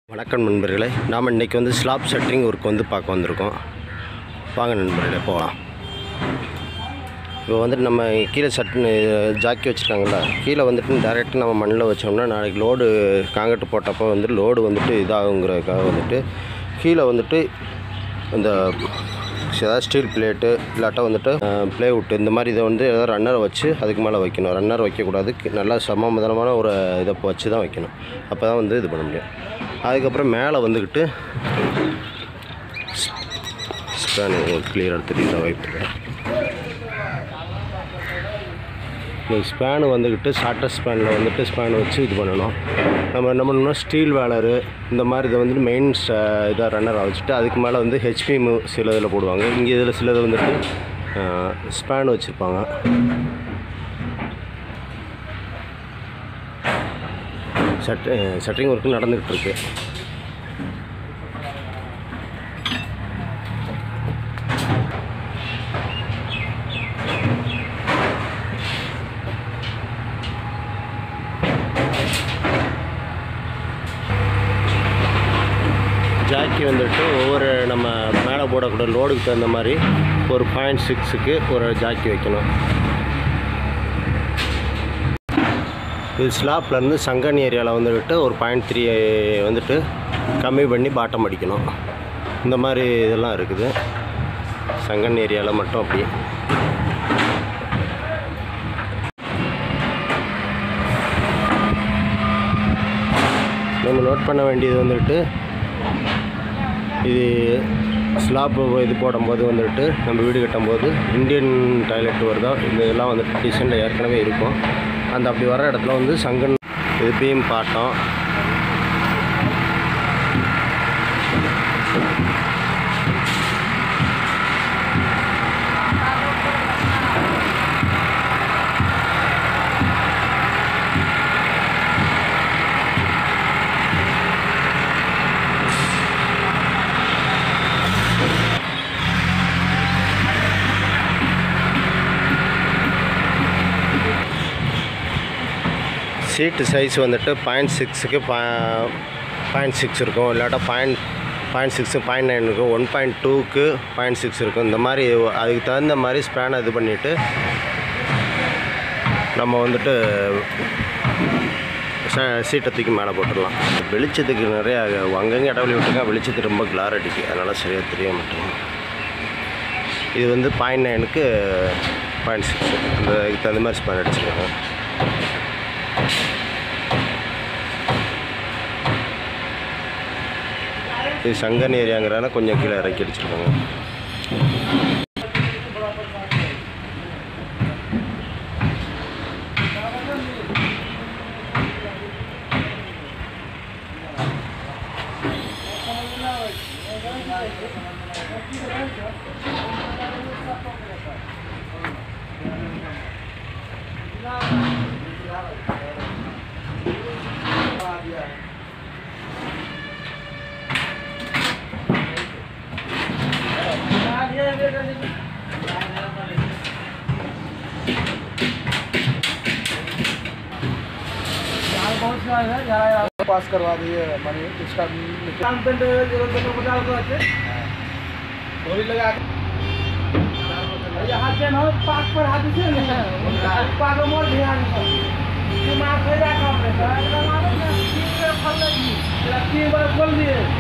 வணக்கம் நண்பர்களே நாம் இன்றைக்கி வந்து ஸ்லாப் ஷட்டரிங் ஒர்க் வந்து பார்க்க வந்திருக்கோம் வாங்க நண்பர்களே போகலாம் இப்போ வந்துட்டு நம்ம கீழே சட்டு ஜாக்கி வச்சுருக்காங்கல்ல கீழே வந்துட்டு டேரெக்டாக நம்ம மண்ணில் வச்சோம்னா நாளைக்கு லோடு காங்கிரீட் போட்டப்போ வந்து லோடு வந்துட்டு இதாகுங்கிறதுக்காக வந்துட்டு கீழே வந்துட்டு இந்த ஏதாவது ஸ்டீல் பிளேட்டு இல்லாட்டா வந்துட்டு ப்ளேவுட் இந்த மாதிரி இதை வந்து ஏதாவது ரன்னரை வச்சு அதுக்கு மேலே வைக்கணும் ரன்னர் வைக்கக்கூடாது கி- நல்லா சமதளமான ஒரு இதை வச்சு தான் வைக்கணும் அப்போ தான் வந்து இது பண்ண முடியும் அதுக்கப்புறம் மேலே வந்துக்கிட்டு ஸ்பேன் கிளியராக தெரியுற வாய்ப்பு இந்த ஸ்பேனு வந்துக்கிட்டு ஷார்ட்டர் ஸ்பேனில் வந்துட்டு ஸ்பேன் வச்சு இது பண்ணணும் நம்ம என்ன பண்ணணும்னா ஸ்டீல் வேலரு இந்த மாதிரி இதை வந்துட்டு மெயின் இதாக ரன்னரை வச்சுட்டு அதுக்கு மேலே வந்து ஹெச்பிஎம் சில இதில் போடுவாங்க இங்கே இதில் சிலது வந்துட்டு ஸ்பேன் வச்சுருப்பாங்க சட் சட்டரிங் ஒர்க்கு நடந்துக்கிட்டு இருக்கு ஜாக்கி வந்துட்டு ஒவ்வொரு நம்ம மேலே போடக்கூடிய லோடுக்கு தகுந்த மாதிரி ஒரு பாயிண்ட் சிக்ஸுக்கு ஒரு ஜாக்கி வைக்கணும் இது ஸ்லாப்லேருந்து சங்கன் ஏரியாவில் வந்துட்டு ஒரு பாயிண்ட் த்ரீ வந்துட்டு கம்மி பண்ணி பாட்டம் அடிக்கணும் இந்த மாதிரி இதெல்லாம் இருக்குது சங்கன் ஏரியாவில் மட்டும் அப்படி நம்ம நோட் பண்ண வேண்டியது வந்துட்டு இது ஸ்லாப் இது போடும்போது வந்துட்டு நம்ம வீடு கட்டும்போது இந்தியன் டாய்லெட் வருதோ இந்த இதெல்லாம் வந்துட்டு டிசைனில் ஏற்கனவே இருக்கும் அந்த அப்படி வர இடத்துல வந்து சங்கன் இது பீம் பாட்டம் சீட்டு சைஸ் வந்துட்டு பாயிண்ட் சிக்ஸுக்கு பாயிண்ட் சிக்ஸ் இருக்கும் இல்லாட்டா point point six point nine இருக்கும் ஒன் பாயிண்ட் டூக்கு பாயிண்ட் சிக்ஸ் இருக்கும் இந்த மாதிரி அதுக்கு தகுந்த மாதிரி ஸ்பேனை இது பண்ணிவிட்டு நம்ம வந்துட்டு ச- சீட்டை தூக்கி மேலே போட்டுடலாம் வெளிச்சத்துக்கு நிறையா அங்கங்கே இடவெளி விட்டுருக்கா வெளிச்சத்துக்கு ரொம்ப கிளார் அடிக்கு அதனால் சரியாக தெரிய மாட்டேங்குது இது வந்து பாயிண்ட் நைனுக்கு பாயிண்ட் சிக்ஸ் இந்த இதுக்கு தகுந்த மாதிரி ஸ்பேன் அடிச்சிருக்காங்க இது சங்கன் ஏரியாங்கிறனால கொஞ்சம் கீழே இறக்கி அடிச்சிருக்காங்க पास करवा दिए मनी उसका थोड़ी लगा हाथ से ना पाक पर हाथ से पाक मोर ध्यान दिमाग फायदा कम है तीन बार खोल दिए